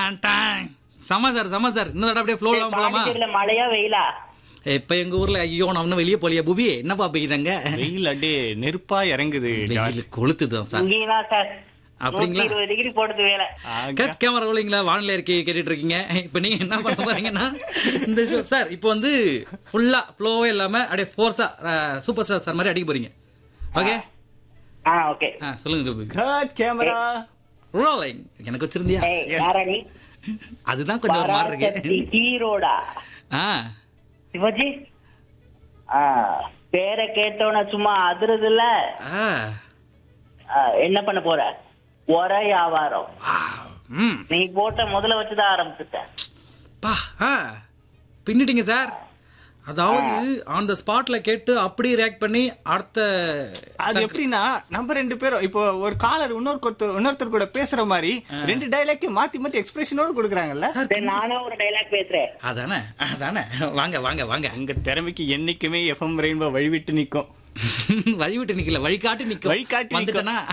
Don டான் சம sir சம சார் இன்னும் தடவை அப்படியே ஃப்ளோ இல்லாம போலாமா பாண்டிச்சேரியில மழையா வெயிலா இப்ப எங்க ஊர்ல ஐயோ நான் இன்னும் வெளியே போலியா புபி என்னப்பா பெய்யுதாங்க வெயில் அப்படியே நெருப்பா இறங்குது ஜார்ஜ். வெயில் கொளுத்துதான் சார் இங்கேயும் தான் சார் அப்படிங்களா? நூத்தி இருபது டிகிரி போடுது வேலை ஆக. கட் கேமரா ரோலிங்களா வானிலை இருக்கை கேட்டுட்டு இருக்கீங்க இப்போ நீங்க என்ன பண்ண போறீங்கன்னா இந்த show- சார் இப்போ வந்து ஃபுல்லா ஃப்ளோவே இல்லாம அப்படியே ஃபோர்ஸா சூப்பர் ஸ்டார் சார் மாதிரி அடிக்க போறீங்க ஓகே ஆ ஓகே ஆ சொல்லுங்க கோபி கட் கேமரா ரோலிங் எனக்கு வச்சிருந்தியா ஏய் யாரா நீ அதுதான் கொஞ்சம் ஒரு மாதிரி பராசக்தி இருக்கு ஹீரோடா ஆ சிவாஜி ஆ பேரை கேட்டோன சும்மா அதிருதுல ஆ ஆ, என்ன பண்ண போற ஒர வியாபாரம் ஆ, ம் நீ போட்ட முதல்ல வச்சுதான் ஆரம்பிச்சுட்டேன் பா ஆ பின்னிட்டீங்க சார் அதாவது ஆன் த ஸ்பாட்ல கேட்டு அப்படியே ரியாக்ட் பண்ணி அடுத்த அது எப்படின்னா நம்ம ரெண்டு பேரும் இப்போ ஒரு காலர் இன்னொரு இன்னொருத்தர் கூட பேசுற மாதிரி ரெண்டு டைலாக் மாத்தி மாத்தி எக்ஸ்பிரஷனோட கொடுக்குறாங்கல்ல சரி, நானும் ஒரு டைலாக் பேசுறேன் அதானே அதானே வாங்க வாங்க வாங்க உங்க திறமைக்கு என்னைக்குமே எஃப்எம் ரெயின்போ வழிவிட்டு நிக்கும் வழி விட்டு நிக்கல வழிகாட்டி நிக்க வழிகாட்டி நிக்கும். வந்துட்டேனா